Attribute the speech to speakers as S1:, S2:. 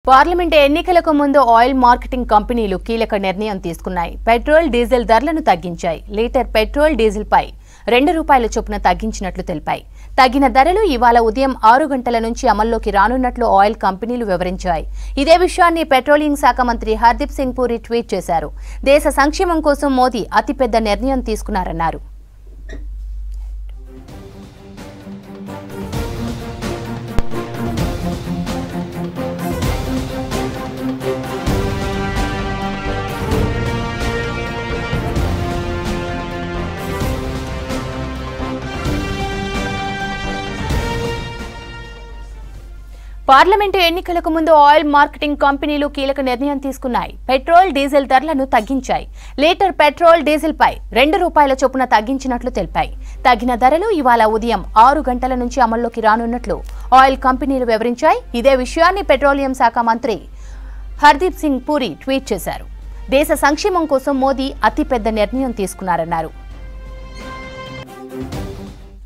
S1: parliament ఎన్నికలకు ముందు oil marketing కంపెనీలు కీలక నిర్ణయం తీసుకున్నాయి పెట్రోల్ డీజిల్ ధరలను తగ్గించాయి లీటర్ పెట్రోల్ డీజిల్ పై రెండు రూపాయల చొప్పున తగ్గించినట్లు తెలిపాయి తగ్గిన ధరలు ఇవాళ ఉదయం ఆరు గంటల నుంచి అమల్లోకి రానున్నట్లు ఆయిల్ కంపెనీలు వివరించాయి ఇదే విషయాన్ని పెట్రోలియం శాఖ మంత్రి హర్దీప్ సింగ్ పూరి ట్వీట్ చేశారు దేశ సంక్షేమం కోసం మోదీ అతిపెద్ద నిర్ణయం తీసుకున్నారన్నారు పార్లమెంటు ఎన్నికలకు ముందు ఆయిల్ మార్కెటింగ్ కంపెనీలు కీలక నిర్ణయం తీసుకున్నాయి పెట్రోల్ డీజిల్ ధరలను తగ్గించాయి లీటర్ పెట్రోల్ డీజిల్ పై రెండు రూపాయల చొప్పున తగ్గించినట్లు తెలిపాయి తగ్గిన ధరలు ఇవాళ ఉదయం ఆరు గంటల నుంచి అమల్లోకి రానున్నట్లు ఆయిల్ కంపెనీలు వివరించాయి ఇదే విషయాన్ని పెట్రోలియం శాఖ మంత్రి హర్దీప్ సింగ్ పూరి ట్వీట్ చేశారు దేశ సంక్షేమం కోసం మోదీ అతిపెద్ద నిర్ణయం తీసుకున్నారన్నారు